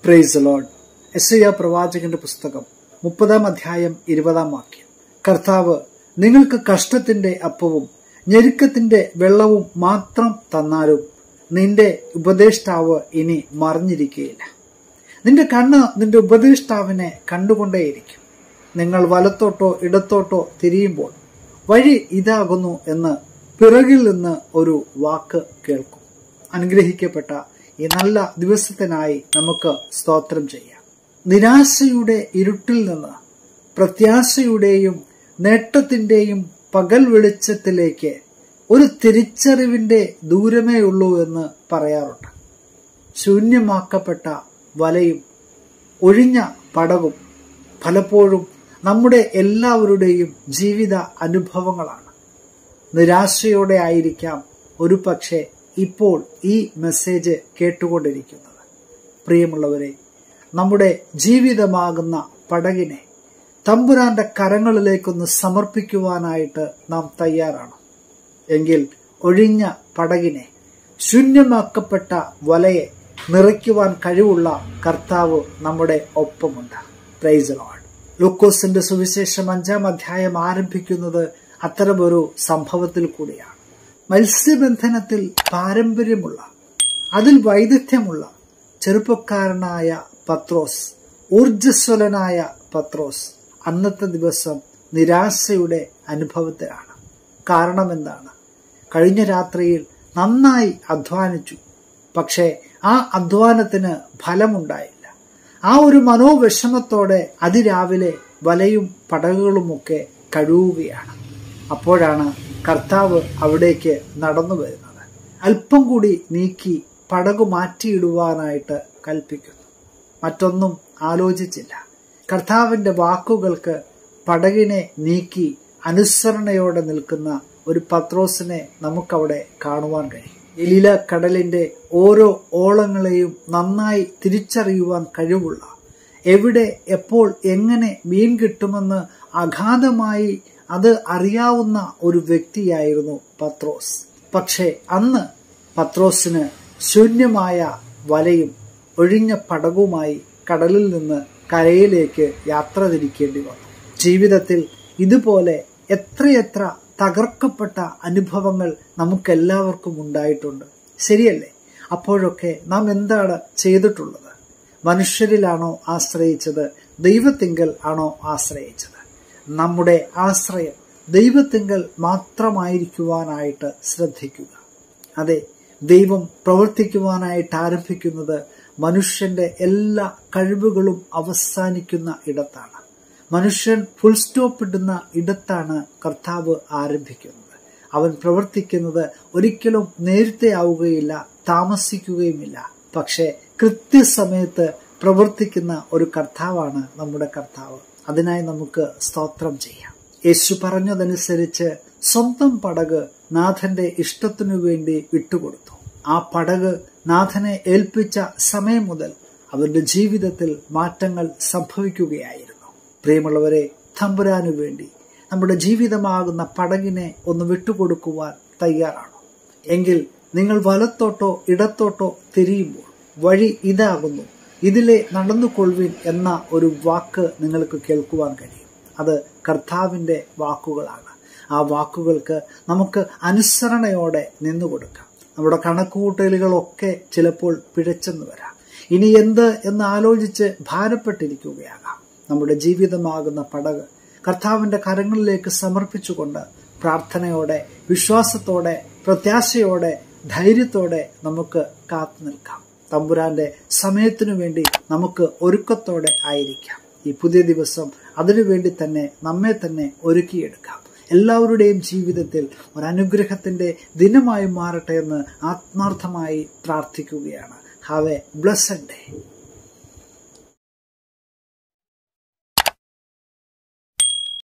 price load S I പ്രവാചകന്റെ പുസ്തകം മുപ്പതാം അധ്യായം ഇരുപതാം വാക്യം കർത്താവ് നിങ്ങൾക്ക് കഷ്ടത്തിന്റെ അപ്പവും ഞെരുക്കത്തിന്റെ വെള്ളവും മാത്രം തന്നാലും നിന്റെ ഉപദേഷ്ടാവ് ഇനി മറിഞ്ഞിരിക്കുകയില്ല നിന്റെ കണ്ണ് നിന്റെ ഉപദേഷ്ടാവിനെ കണ്ടുകൊണ്ടേയിരിക്കും നിങ്ങൾ വലത്തോട്ടോ ഇടത്തോട്ടോ തിരിയുമ്പോൾ വഴി ഇതാകുന്നു എന്ന് പിറകിൽ നിന്ന് ഒരു വാക്ക് കേൾക്കും അനുഗ്രഹിക്കപ്പെട്ട ഈ നല്ല ദിവസത്തിനായി നമുക്ക് സ്തോത്രം ചെയ്യാം നിരാശയുടെ ഇരുട്ടിൽ നിന്ന് പ്രത്യാശയുടെയും നേട്ടത്തിന്റെയും പകൽ വെളിച്ചത്തിലേക്ക് ഒരു തിരിച്ചറിവിന്റെ ദൂരമേ ഉള്ളൂ എന്ന് പറയാറുണ്ട് ശൂന്യമാക്കപ്പെട്ട വലയും ഒഴിഞ്ഞ പടവും പലപ്പോഴും നമ്മുടെ എല്ലാവരുടെയും ജീവിത അനുഭവങ്ങളാണ് നിരാശയോടെ ആയിരിക്കാം ഒരു പക്ഷേ ഇപ്പോൾ ഈ മെസ്സേജ് കേട്ടുകൊണ്ടിരിക്കുന്നത് പ്രിയമുള്ളവരെ നമ്മുടെ ജീവിതമാകുന്ന പടകിനെ തമ്പുരാന്റെ കരങ്ങളിലേക്കൊന്ന് സമർപ്പിക്കുവാനായിട്ട് നാം തയ്യാറാണ് എങ്കിൽ ഒഴിഞ്ഞ പടകിനെ ശൂന്യമാക്കപ്പെട്ട വലയെ നിറയ്ക്കുവാൻ കഴിവുള്ള കർത്താവ് നമ്മുടെ ഒപ്പമുണ്ട് പ്രൈസ് ലോഡ് ലൂക്കോസിന്റെ സുവിശേഷം അഞ്ചാം അധ്യായം ആരംഭിക്കുന്നത് അത്തരമൊരു സംഭവത്തിൽ കൂടിയാണ് മത്സ്യബന്ധനത്തിൽ പാരമ്പര്യമുള്ള അതിൽ വൈദഗ്ധ്യമുള്ള ചെറുപ്പക്കാരനായ പത്രോസ് ഊർജസ്വലനായ പത്രോസ് അന്നത്തെ ദിവസം നിരാശയുടെ അനുഭവത്തിലാണ് കാരണം എന്താണ് കഴിഞ്ഞ രാത്രിയിൽ നന്നായി അധ്വാനിച്ചു പക്ഷേ ആ അധ്വാനത്തിന് ഫലമുണ്ടായില്ല ആ ഒരു മനോവിഷമത്തോടെ അതിരാവിലെ വലയും പടകുകളുമൊക്കെ കഴുകുകയാണ് അപ്പോഴാണ് കർത്താവ് അവിടേക്ക് നടന്നു വരുന്നത് അല്പം കൂടി നീക്കി പടകു മാറ്റിയിടുവാനായിട്ട് കൽപ്പിക്കുന്നു മറ്റൊന്നും ആലോചിച്ചില്ല കർത്താവിന്റെ വാക്കുകൾക്ക് പടകിനെ നീക്കി അനുസരണയോടെ നിൽക്കുന്ന ഒരു പത്രോസിനെ നമുക്കവിടെ കാണുവാൻ കഴിയും എലില കടലിന്റെ ഓരോ ഓളങ്ങളെയും നന്നായി തിരിച്ചറിയുവാൻ കഴിവുള്ള എവിടെ എപ്പോൾ എങ്ങനെ മീൻ കിട്ടുമെന്ന് അഗാധമായി അത് അറിയാവുന്ന ഒരു വ്യക്തിയായിരുന്നു പത്രോസ് പക്ഷേ അന്ന് പത്രോസിന് ശൂന്യമായ വലയും ഒഴിഞ്ഞ പടകുമായി കടലിൽ നിന്ന് കരയിലേക്ക് യാത്ര തിരിക്കേണ്ടി വന്നു ജീവിതത്തിൽ ഇതുപോലെ എത്രയെത്ര തകർക്കപ്പെട്ട അനുഭവങ്ങൾ നമുക്കെല്ലാവർക്കും ഉണ്ടായിട്ടുണ്ട് ശരിയല്ലേ അപ്പോഴൊക്കെ നാം എന്താണ് ചെയ്തിട്ടുള്ളത് മനുഷ്യരിലാണോ ആശ്രയിച്ചത് ദൈവത്തിങ്കൽ ആണോ ആശ്രയിച്ചത് നമ്മുടെ ആശ്രയം ദൈവത്തിങ്കൽ മാത്രമായിരിക്കുവാനായിട്ട് ശ്രദ്ധിക്കുക അതെ ദൈവം പ്രവർത്തിക്കുവാനായിട്ട് ആരംഭിക്കുന്നത് മനുഷ്യന്റെ എല്ലാ കഴിവുകളും അവസാനിക്കുന്ന ഇടത്താണ് മനുഷ്യൻ ഫുൾ സ്റ്റോപ്പ് ഇടുന്ന ഇടത്താണ് കർത്താവ് ആരംഭിക്കുന്നത് അവൻ പ്രവർത്തിക്കുന്നത് ഒരിക്കലും നേരത്തെ ആവുകയില്ല താമസിക്കുകയുമില്ല പക്ഷേ കൃത്യസമയത്ത് പ്രവർത്തിക്കുന്ന ഒരു കർത്താവാണ് നമ്മുടെ കർത്താവ് അതിനായി നമുക്ക് സ്തോത്രം ചെയ്യാം യേശു പറഞ്ഞതനുസരിച്ച് സ്വന്തം പടക് നാഥന്റെ ഇഷ്ടത്തിനു വേണ്ടി വിട്ടുകൊടുത്തു ആ പടക് നാഥനെ ഏൽപ്പിച്ച സമയം മുതൽ അവന്റെ ജീവിതത്തിൽ മാറ്റങ്ങൾ സംഭവിക്കുകയായിരുന്നു പ്രിയമുള്ളവരെ തമ്പുരാനു വേണ്ടി നമ്മുടെ ജീവിതമാകുന്ന പടകിനെ ഒന്ന് വിട്ടുകൊടുക്കുവാൻ തയ്യാറാണോ എങ്കിൽ നിങ്ങൾ വലത്തോട്ടോ ഇടത്തോട്ടോ തിരിയുമ്പോൾ വഴി ഇതാകുന്നു ഇതിലെ നടന്നുകൊള്ളുവിൻ എന്ന ഒരു വാക്ക് നിങ്ങൾക്ക് കേൾക്കുവാൻ കഴിയും അത് കർത്താവിന്റെ വാക്കുകളാണ് ആ വാക്കുകൾക്ക് നമുക്ക് അനുസരണയോടെ നിന്നുകൊടുക്കാം നമ്മുടെ കണക്കുകൂട്ടലുകളൊക്കെ ചിലപ്പോൾ പിഴച്ചെന്ന് വരാം ഇനി എന്ത് എന്ന് ആലോചിച്ച് ഭാരപ്പെട്ടിരിക്കുകയാകാം നമ്മുടെ ജീവിതമാകുന്ന പടക് കർത്താവിന്റെ കരങ്ങളിലേക്ക് സമർപ്പിച്ചുകൊണ്ട് പ്രാർത്ഥനയോടെ വിശ്വാസത്തോടെ പ്രത്യാശയോടെ ധൈര്യത്തോടെ നമുക്ക് കാത്തു നിൽക്കാം തമ്പുരാന്റെ സമയത്തിനു വേണ്ടി നമുക്ക് ഒരുക്കത്തോടെ ആയിരിക്കാം ഈ പുതിയ ദിവസം അതിനുവേണ്ടി തന്നെ നമ്മെ തന്നെ ഒരുക്കിയെടുക്കാം എല്ലാവരുടെയും ജീവിതത്തിൽ ഒരു അനുഗ്രഹത്തിന്റെ ദിനമായി മാറട്ടെ എന്ന് ആത്മാർത്ഥമായി പ്രാർത്ഥിക്കുകയാണ് ഹാവ് എ ബ്ലസ്സഡ് ഡേ